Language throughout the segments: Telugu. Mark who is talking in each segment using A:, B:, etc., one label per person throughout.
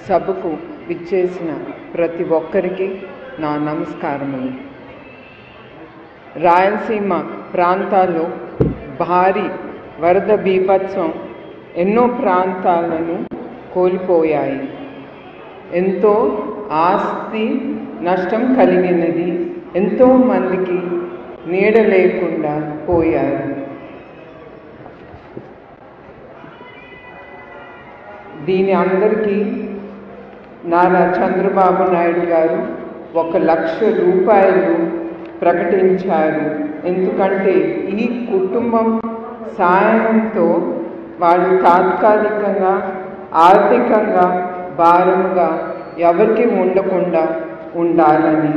A: సభకు విచ్చేసిన ప్రతి ఒక్కరికి నా నమస్కారములు రాయలసీమ ప్రాంతాల్లో భారీ వరద బీభత్సం ఎన్నో ప్రాంతాలను కోల్పోయాయి ఎంతో ఆస్తి నష్టం కలిగినది ఎంతో మందికి నీడ లేకుండా పోయారు దీని అందరికీ నారా చంద్రబాబు నాయుడు గారు ఒక లక్ష రూపాయలు ప్రకటించారు ఎందుకంటే ఈ కుటుంబం సాయంతో వాళ్ళు తాత్కాలికంగా ఆర్థికంగా భారముగా ఎవరికి ఉండకుండా ఉండాలని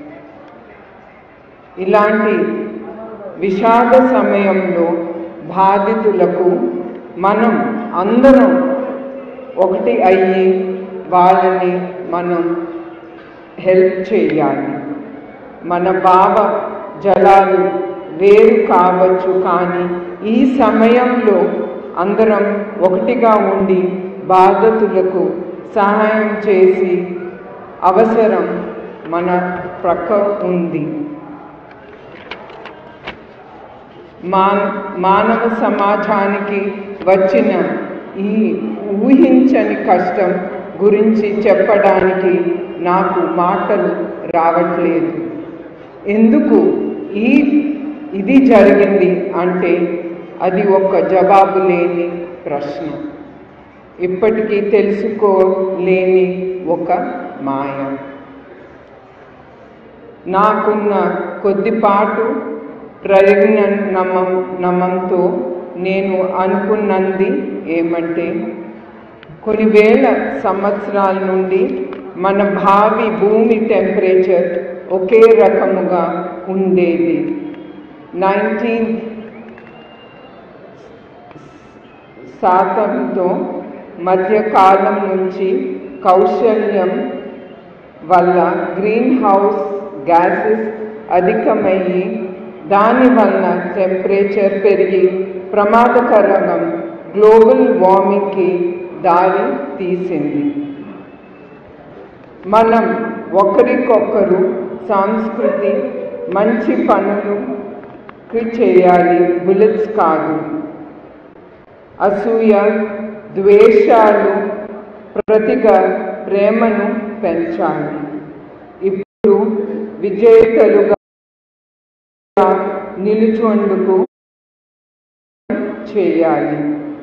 A: ఇలాంటి విషాద సమయంలో బాధితులకు మనం అందరం ఒకటి అయ్యి వాళ్ళని మనం హెల్ప్ చేయాలి మన భావ జలాలు వేరు కావచ్చు కానీ ఈ సమయంలో అందరం ఒకటిగా ఉండి బాధితులకు సహాయం చేసి అవసరం మన ప్రక్క ఉంది మాన్ మానవ సమాజానికి వచ్చిన ఈ ఊహించని కష్టం గురించి చెప్పడానికి నాకు మాటలు రావట్లేదు ఎందుకు ఈ ఇది జరిగింది అంటే అది ఒక జవాబు లేని ప్రశ్న ఇప్పటికీ తెలుసుకోలేని ఒక మాయ నాకున్న కొద్దిపాటు ప్రజ్ఞ నమ్మం నమ్మంతో నేను అనుకున్నది ఏమంటే కొన్ని వేల సంవత్సరాల నుండి మన భావి భూమి టెంపరేచర్ ఒకే రకముగా ఉండేది నైన్టీన్ శాతంతో మధ్యకాలం నుంచి కౌశల్యం వల్ల గ్రీన్ హౌస్ గ్యాసెస్ అధికమయ్యి దానివల్ల టెంపరేచర్ పెరిగి ప్రమాదకరంగా గ్లోబల్ వార్మింగ్కి దారి తీసింది మనం ఒకరికొకరు సంస్కృతి మంచి పనులు చేయాలి బుల్లెట్స్ కాదు అసూయ ద్వేషాలు ప్రతిగా ప్రేమను పెంచాలి ఇప్పుడు విజేతలుగా నిలుచుండుకు చేయాలి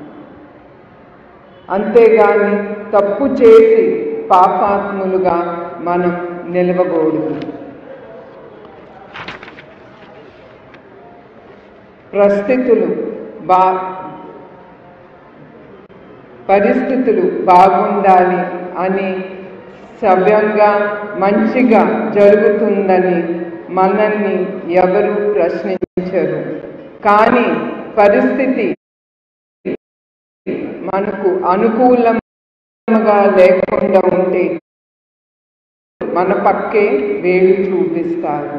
A: అంతేగాని తప్పు చేసి పాపాత్ములుగా మనం నిలవకూడదు పరిస్థితులు బా పరిస్థితులు బాగుండాలి అని సవ్యంగా మంచిగా జరుగుతుందని మనల్ని ఎవరు ప్రశ్నించరు కానీ పరిస్థితి మనకు అనుకూలంగా లేకుండా ఉంటే మన పక్కే వేలు చూపిస్తారు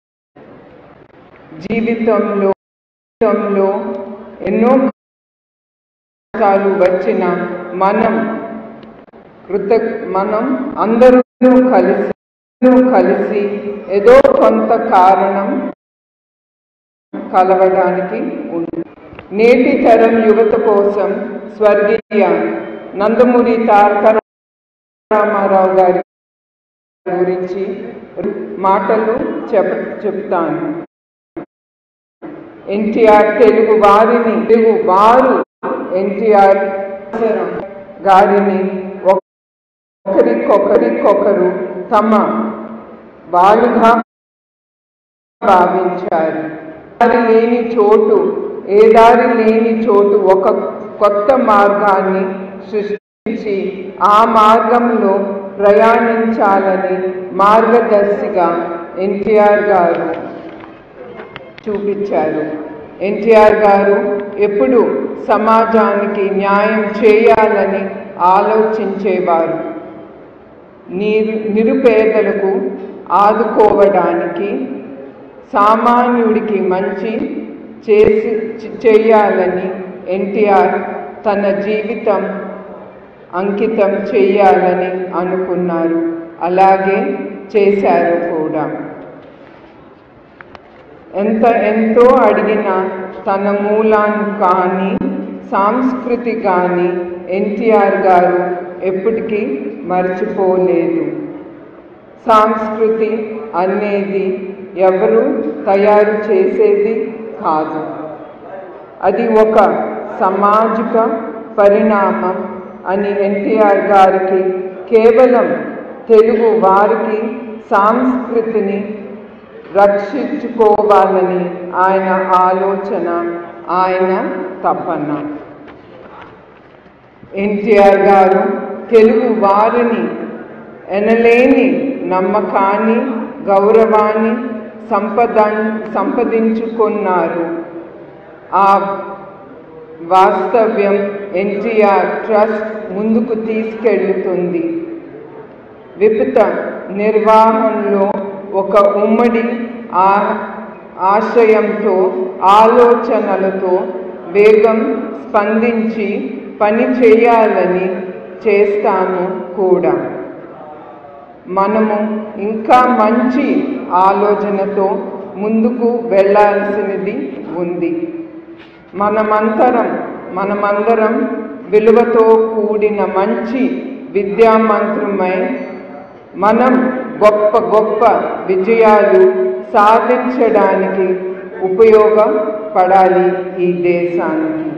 A: జీవితంలో జీవితంలో ఎన్నో కష్టాలు వచ్చిన మనం కృత మనం అందరూ కలిసి కలిసి ఏదో కొంత కారణం కలవడానికి ఉంది నేటి తరం యువత కోసం స్వర్గీయ నందమూరి తారక రామారావు గారి గురించి మాటలు చెప్ చెప్తాను ఎన్టీఆర్ తెలుగు వారిని తెలుగు వారు ఎన్టీఆర్ గారిని ఒకరికొకరికొకరు తమ వాళ్ళుగా భావించారు దారి లేని చోటు ఏ దారి లేని చోటు ఒక కొత్త మార్గాన్ని సృష్టించి ఆ మార్గంలో ప్రయాణించాలని మార్గదర్శిగా ఎన్టీఆర్ గారు చూపించారు ఎన్టీఆర్ గారు ఎప్పుడు సమాజానికి న్యాయం చేయాలని ఆలోచించేవారు నిరు నిరుపేదలకు ఆదుకోవడానికి సామాన్యుడికి మంచి చేసి చేయాలని ఎన్టీఆర్ తన జీవితం అంకితం చేయాలని అనుకున్నారు అలాగే చేశారు కూడా ఎంత ఎంతో అడిగినా తన మూలాన్ని కానీ సంస్కృతి కానీ ఎన్టీఆర్ గారు ఎప్పటికీ మర్చిపోలేదు సంస్కృతి అనేది ఎవరు తయారు చేసేది కాదు అది ఒక సామాజిక పరిణామం అని ఎన్టీఆర్ గారికి కేవలం తెలుగు వారికి సంస్కృతిని రక్షించుకోవాలని ఆయన ఆలోచన ఆయన తపన ఎన్టీఆర్ గారు తెలుగు వారిని ఎనలేని నమ్మకాన్ని గౌరవాన్ని సంపద సంపదించుకున్నారు ఆ వాస్తవ్యం ఎన్టీఆర్ ట్రస్ట్ ముందుకు తీసుకెళ్తుంది విపిత నిర్వహణలో ఒక ఉమ్మడి ఆ ఆశయంతో ఆలోచనలతో వేగం స్పందించి పని చేయాలని చేస్తాము కూడా మనము ఇంకా మంచి ఆలోచనతో ముందుకు వెళ్ళాల్సినది ఉంది మనమంతరం మనమందరం విలువతో కూడిన మంచి విద్యామంత్రమై మనం గొప్ప గొప్ప విజయాలు సాధించడానికి ఉపయోగపడాలి ఈ దేశానికి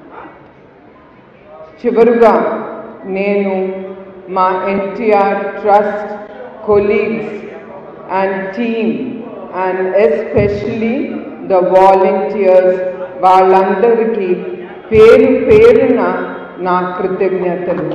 A: చివరుగా నేను మా NTR trust colleagues and team and especially the volunteers వాళ్ళందరికీ పేరు పేరున నా కృతజ్ఞతలు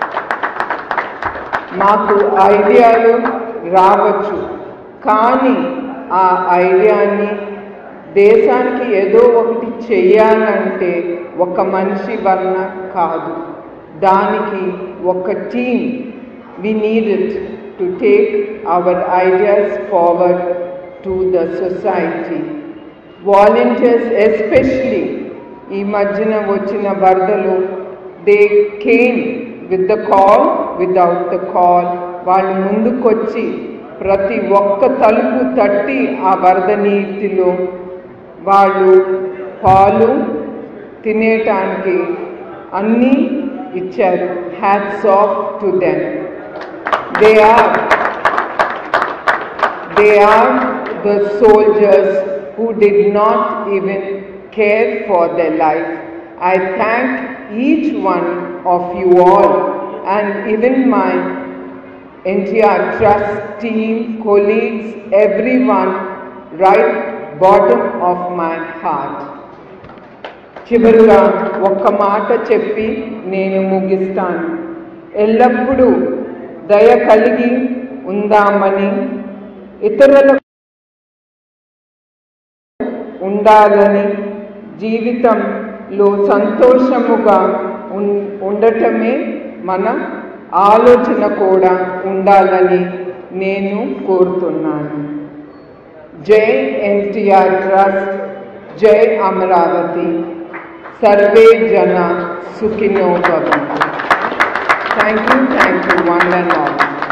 A: మాకు ఐడియాలు రావచ్చు కానీ ఆ ఐడియాని దేశానికి ఏదో ఒకటి చెయ్యాలంటే ఒక మనిషి వలన కాదు దానికి ఒక team we need it to take our ideas forward to the society volunteers especially ఈ మధ్యన వచ్చిన వరదలు they came with the call without the call వాళ్ళు ముందుకొచ్చి ప్రతి ఒక్క తలుపు తట్టి ఆ వరద నీటిలో వాళ్ళు పాలు తినేటానికి అన్నీ ఇచ్చారు hats off to them they are they are the soldiers who did not even care for their life. I thank each one of you all and even my NTR Trust team, colleagues, everyone, right bottom of my heart. చివరిగా ఒక్క మాట చెప్పి నేను ముగిస్తాను ఎల్లప్పుడూ దయ కలిగి ఉందామని ఇతరుల ఉండాలని జీవితంలో సంతోషముగా ఉన్- ఉండటమే మన ఆలోచన కూడా ఉండాలని నేను కోరుతున్నాను జై ఎన్టీఆర్ ట్రస్ట్ జై అమరావతి సర్వే జన సుఖినో భవంతు thank you thank you one and all